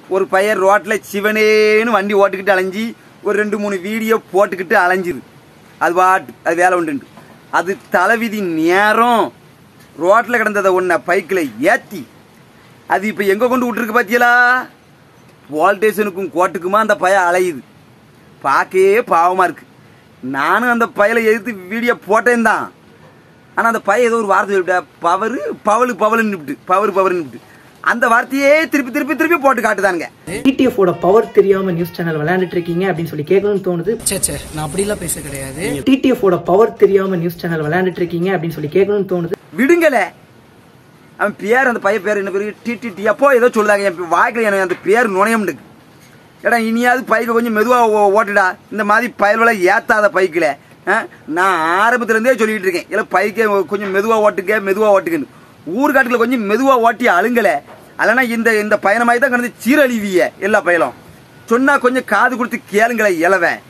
ஒரு பையன் ரோட்ல சிவனேன்னு வண்டி ஓட்டுக்கிட்டு அலைஞ்சி ஒரு ரெண்டு மூணு வீடியோ போட்டுக்கிட்டு அலைஞ்சிரு அது பாட்டு அது வேலை உண்டு அது தலைவிதி நேரம் ரோட்ல கிடந்ததை ஒன்ன பைக்கில் ஏத்தி அது இப்போ எங்க கொண்டு விட்டுருக்கு பாத்தியலா வால்டேஷனுக்கும் கோட்டுக்குமா அந்த பய அலையுது பார்க்கவே பாவமா இருக்கு நானும் அந்த பயலை எதிர்த்து வீடியோ போட்டேன் தான் ஆனா அந்த பையன் ஏதோ ஒரு வார்த்தை சொல்லிவிட்டா பவரு பவலு பவலுன்னு பவர் பவர்னு அந்த வார்த்தையே திருப்பி திருப்பி திருப்பி போட்டு காட்டுதானுங்க டிடிஎஃபோட பவர் தெரியாம நியூஸ் சேனல் விளையாண்டுட்டு இருக்கீங்க அப்படின்னு சொல்லி கேட்கணும்னு தோணுது சே சே நான் அப்படிலாம் பேச கிடையாது டிடிஎஃபோட பவர் தெரியாம நியூஸ் சேனல் விளையாண்டுட்டு இருக்கீங்க அப்படின்னு சொல்லி கேட்கணும்னு தோணுது விடுங்களே அவன் பேர் அந்த பையன் பேர் என்ன பேரு டி டி டி அப்போ ஏதோ சொல்லுதாங்க என் வாய்க்கில் எனக்கு அந்த பேர் நுழையமுண்டுக்கு ஏடா இனியாவது பைக்கை கொஞ்சம் மெதுவாக ஓட்டுடா இந்த மாதிரி பயல்வலை ஏத்தாத பைக்கில் நான் ஆரம்பத்துலேருந்தே சொல்லிட்டு இருக்கேன் இல்லை பைக்கை கொஞ்சம் மெதுவாக ஓட்டுக்க மெதுவாக ஓட்டுக்கன்னு ஊர்காட்டுக்குள்ள கொஞ்சம் மெதுவாக ஓட்டி அழுங்கலை அல்லனா இந்த இந்த பயணமாய் தான் கிடந்து சீரழிவிய எல்லா பயலும் சொன்னா கொஞ்சம் காது கொடுத்து கேளுங்களேன் இளவன்